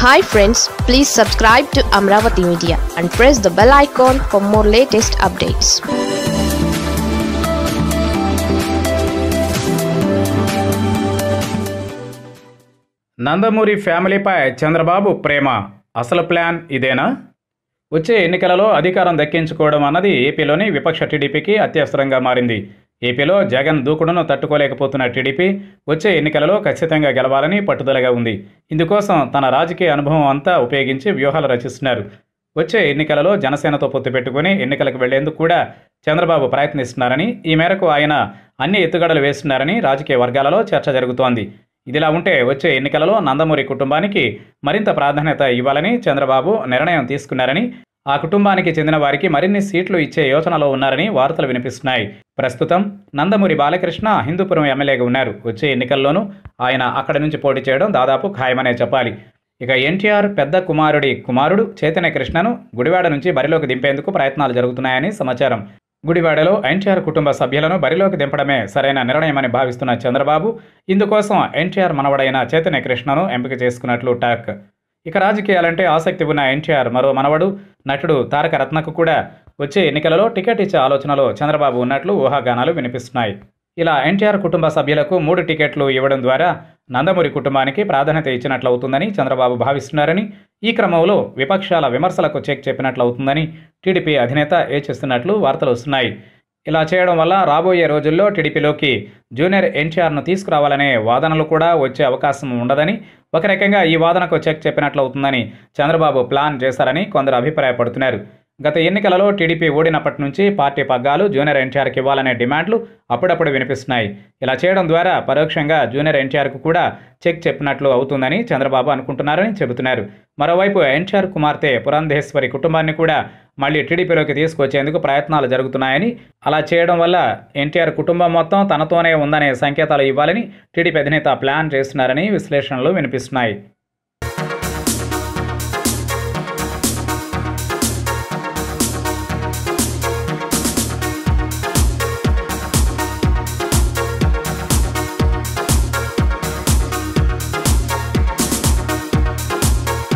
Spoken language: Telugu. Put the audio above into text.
hi friends please subscribe to Amaravati media and press the bell icon for more latest updates Nandamuri ఫ్యామిలీపై చంద్రబాబు ప్రేమ అసలు ప్లాన్ ఇదేనా వచ్చే ఎన్నికలలో అధికారం దక్కించుకోవడం అన్నది ఏపీలోని విపక్ష టీడీపీకి అత్యవసరంగా మారింది ఏపీలో జగన్ దూకుడును తట్టుకోలేకపోతున్న టీడీపీ వచ్చే ఎన్నికలలో ఖచ్చితంగా గెలవాలని పట్టుదలగా ఉంది ఇందుకోసం తన రాజకీయ అనుభవం అంతా ఉపయోగించి వ్యూహాలు రచిస్తున్నారు వచ్చే ఎన్నికలలో జనసేనతో పొత్తు పెట్టుకుని ఎన్నికలకు వెళ్లేందుకు కూడా చంద్రబాబు ప్రయత్నిస్తున్నారని ఈ మేరకు ఆయన అన్ని ఎత్తుగడలు వేస్తున్నారని రాజకీయ వర్గాలలో చర్చ జరుగుతోంది ఇదిలా ఉంటే వచ్చే ఎన్నికలలో నందమూరి కుటుంబానికి మరింత ప్రాధాన్యత ఇవ్వాలని చంద్రబాబు నిర్ణయం తీసుకున్నారని ఆ కుటుంబానికి చెందిన వారికి మరిన్ని సీట్లు ఇచ్చే యోచనలో ఉన్నారని వార్తలు వినిపిస్తున్నాయి ప్రస్తుతం నందమూరి బాలకృష్ణ హిందూపురం ఎమ్మెల్యేగా ఉన్నారు వచ్చే ఎన్నికల్లోనూ ఆయన అక్కడి నుంచి పోటీ చేయడం దాదాపు ఖాయమనే చెప్పాలి ఇక ఎన్టీఆర్ పెద్ద కుమారుడి కుమారుడు చైతన్య కృష్ణను గుడివాడ నుంచి బరిలోకి దింపేందుకు ప్రయత్నాలు జరుగుతున్నాయని సమాచారం గుడివాడలో ఎన్టీఆర్ కుటుంబ సభ్యులను బరిలోకి దింపడమే సరైన నిర్ణయమని భావిస్తున్న చంద్రబాబు ఇందుకోసం ఎన్టీఆర్ మనవడైన చైతన్య కృష్ణను ఎంపిక చేసుకున్నట్లు టాక్ ఇక రాజకీయాలంటే ఆసక్తి ఉన్న ఎన్టీఆర్ మరో మనవడు నటుడు తారక రత్నకు కూడా వచ్చే ఎన్నికలలో టికెట్ ఇచ్చే ఆలోచనలో చంద్రబాబు ఉన్నట్లు ఊహాగానాలు వినిపిస్తున్నాయి ఇలా ఎన్టీఆర్ కుటుంబ సభ్యులకు మూడు టికెట్లు ఇవ్వడం ద్వారా నందమూరి కుటుంబానికి ప్రాధాన్యత ఇచ్చినట్లవుతుందని చంద్రబాబు భావిస్తున్నారని ఈ క్రమంలో విపక్షాల విమర్శలకు చెక్ చెప్పినట్లవుతుందని టీడీపీ అధినేత యోచిస్తున్నట్లు వార్తలు వస్తున్నాయి ఇలా చేయడం వల్ల రాబోయే రోజుల్లో టీడీపీలోకి జూనియర్ ఎన్టీఆర్ను తీసుకురావాలనే వాదనలు కూడా వచ్చే అవకాశం ఉండదని ఒక రకంగా ఈ వాదనకు చెక్ చెప్పినట్లవుతుందని చంద్రబాబు ప్లాన్ చేశారని కొందరు అభిప్రాయపడుతున్నారు గత ఎన్నికలలో టీడీపీ ఓడినప్పటి నుంచి పార్టీ పగ్గాలు జూనియర్ ఎన్టీఆర్కి ఇవ్వాలనే డిమాండ్లు అప్పుడప్పుడు వినిపిస్తున్నాయి ఇలా చేయడం ద్వారా పరోక్షంగా జూనియర్ ఎన్టీఆర్కు కూడా చెక్ చెప్పినట్లు అవుతుందని చంద్రబాబు అనుకుంటున్నారని చెబుతున్నారు మరోవైపు ఎన్టీఆర్ కుమార్తె పురంధేశ్వరి కుటుంబాన్ని కూడా మళ్ళీ టీడీపీలోకి తీసుకొచ్చేందుకు ప్రయత్నాలు జరుగుతున్నాయని అలా చేయడం వల్ల ఎన్టీఆర్ కుటుంబం మొత్తం తనతోనే ఉందనే సంకేతాలు ఇవ్వాలని టీడీపీ అధినేత ప్లాన్ చేస్తున్నారని విశ్లేషణలు వినిపిస్తున్నాయి